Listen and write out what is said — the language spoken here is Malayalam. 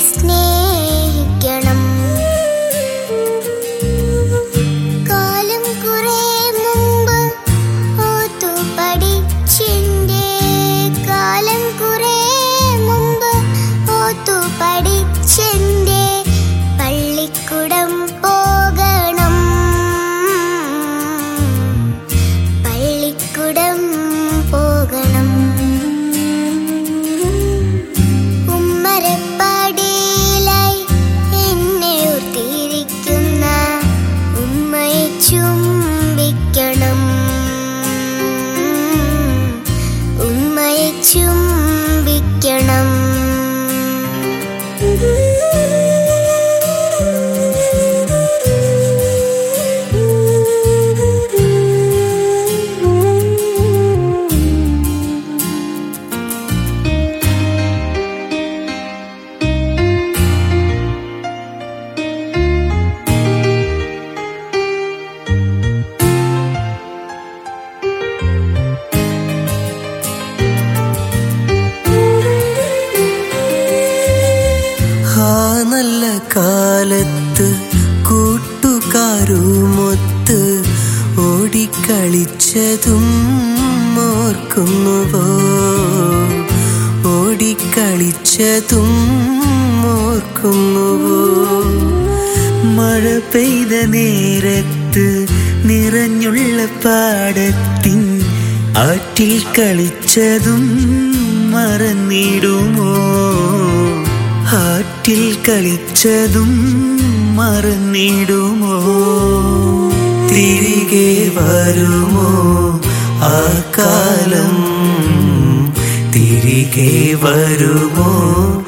സ്നേഹിക്കണം കാലം കുറെ മുമ്പ് ഓർത്തു പഠിച്ചിൻ്റെ കാലം കുറെ മുമ്പ് ഓർത്തു പഠിച്ചെൻ്റെ പള്ളിക്കുടം പോകണം പള്ളിക്കുടം പോകണം ഉമ്മരപ്പാടിയിലായി എന്നെ ഓർത്തിരിക്കുന്ന ഉമ്മയെ ചുംബിക്കണം ഉമ്മയെ ചുംബിക്കണം ആ നല്ല കാലത്ത് കൂട്ടുകാരുമൊത്ത് ഓടിക്കളിച്ചതും ഓർക്കുന്നുവോ ഓടിക്കളിച്ചതും ഓർക്കുന്നുവോ മഴ പെയ്ത നേരത്ത് നിറഞ്ഞുള്ള പാടത്തിൻ ആറ്റിൽ കളിച്ചതും മറന്നിടുമോ ആറ്റിൽ കളിച്ചതും മറന്നിടുമോ തിരികെ വരുമോ ആ കാലം തിരികെ വരുമോ